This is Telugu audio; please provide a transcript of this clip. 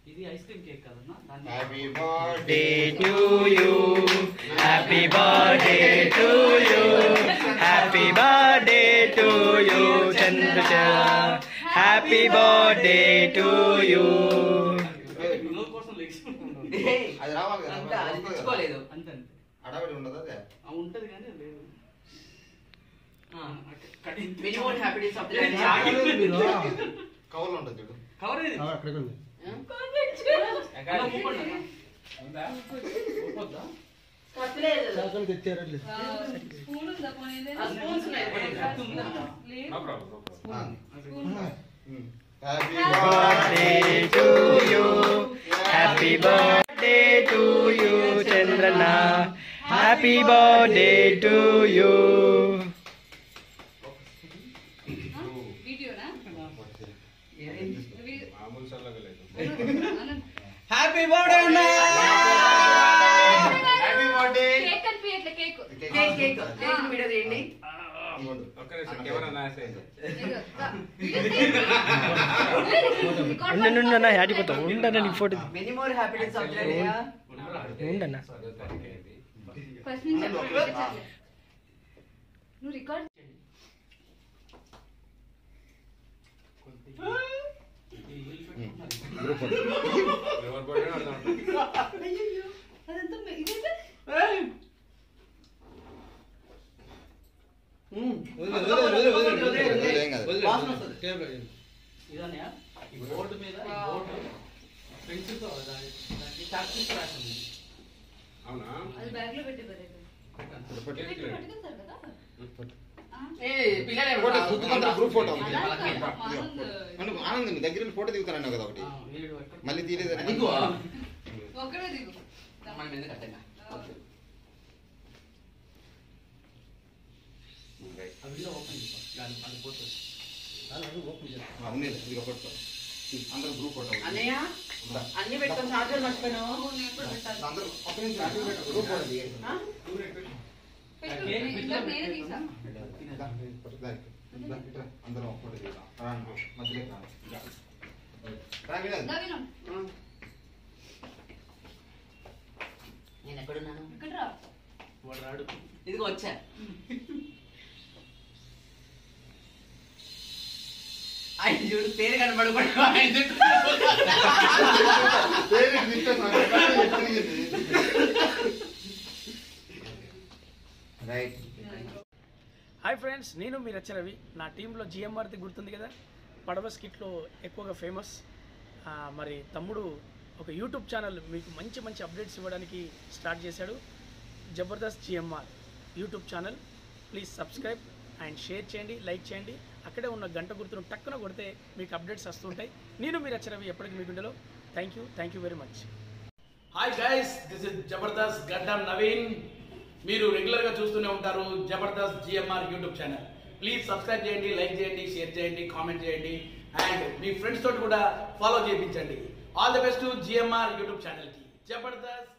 ఇది ఐస్ క్రీమ్ కేక్ కదన్నా దాన్ని happy birthday to you. Happy birthday to you. Happy birthday to you, Chandra. Happy birthday to you. పిల్లల కోసం లెగ్స్ అది రావాలి కదా అంతా అది తెచ్చుకోలేదు అంతే అంతే అడవిడి ఉండదు అదే ఆ, ఉంటది కానీ అది లేదు cutting minimum happy days of కవర్లో ఉంటుంది చూడు కవర్ ఇది అక్కడికి ఉంది అలా ఊపండి అన్న. ఊపొద్దా? చాకలి తెచ్చారా లేదు స్పూన్ ఉందా పోనీ ఆ, spoons ఉన్నాయి. కత్తి ఉందా? Happy Birthday to you. Happy birthday to you, Chandrana. Happy birthday to you. వీడియోనా హ్యాపీ బర్త్డే అన్నా హ్యాపీ బర్త్డే కేక్ కనిపించట్లే cake cake cake cake video తీయండి ఉండన్నా యాడిపోతావు ఉండన్నా నీ photo many more happy days of ఉండన్నా ఫస్ట్ నుంచి చెప్పు. నువ్వు రికార్డ్ గ్రూప్ అదంతా మె- ఇదేంటి? ఏం కాదు వాసన వస్తుంది ఇదన్నయ్య, ఈ బోర్డు మీద ఈ బోర్డు పెన్సిల్ తో దాని- దానికి చాక్పీస్ రాసి ఉంది అది బ్యాగ్ లో పెట్టి బరే ఫోటో పెట్టి పట్టుకుంటారు కదా ఆ? ఏ పిల్లలే ఫోటో గుర్తుకుంటారా గ్రూప్ ఫోటో ఉంది అలా కాదు, ఆనంద్. మనం ఆనందం మీ దగ్గర వెళ్ళి ఫోటో దిగుతానన్నావు కదా ఒకటి ఆ, వీడు ఎక్కడ- మళ్ళీ తీయలేదు దిగు ఒక్కడే దిగు మనం ఎందుకు అట్టంగా ఆ window open చేయి. దాని- అది పోతుంది. ఉంది ఇది ఫోటో అందరూ గ్రూప్ ఫోటో అన్నయ్య అన్ని పెట్టుకొని చార్జర్ మర్చిపోయినావు అందరూ ఒక నిమిషం అటు ఇటు పెట్టు. గ్రూప్ ఫోటో తీయండి. ఆ? పెట్టు, నేను- ఇందాక నేనే తీసా దా, దా, దా, ఇట్రా. అందరం ఒక ఫోటో దిగుదాం రాండి, మధ్యలోకి రాండి. రా, వినోద్. దా విను. నేను ఎక్కడున్నాను ఇక్కడ రా వాడు రాడు ఇదిగో వచ్చా ఆయన చూడు పేరు కనబడకుండా ఆయన పేరు మిస్టర్ నాకు ఎక్కడ తెలియదు. రైట్ హాయ్ ఫ్రెండ్స్ నేను మీ రచ్చ రవి నా టీంలో జిఎంఆర్ది గుర్తుంది కదా పడవ స్కిట్లో ఎక్కువగా ఫేమస్ ఆ, మరి తమ్ముడు ఒక యూట్యూబ్ ఛానల్ మీకు మంచి మంచి అప్డేట్స్ ఇవ్వడానికి స్టార్ట్ చేశాడు Jabardasth GMR YouTube channel please subscribe and share చేయండి లైక్ చేయండి అక్కడే ఉన్న గంట గుర్తును టక్కున కొడితే మీకు అప్డేట్స్ వస్తుంటాయి నేను మీ రచ్చ రవి ఎప్పటికీ మీ గుండెలో thank you thank you very much hi guys this is Jabardasth Gaddam Naveen మీరు రెగ్యులర్ గా చూస్తూనే ఉంటారు Jabardasth GMR YouTube channel please subscribe చేయండి లైక్ చేయండి షేర్ చేయండి కామెంట్ చేయండి అండ్ మీ ఫ్రెండ్స్ తోటి కూడా ఫాలో చేయించండి all the best GMR YouTube channel కి జబర్దస్త్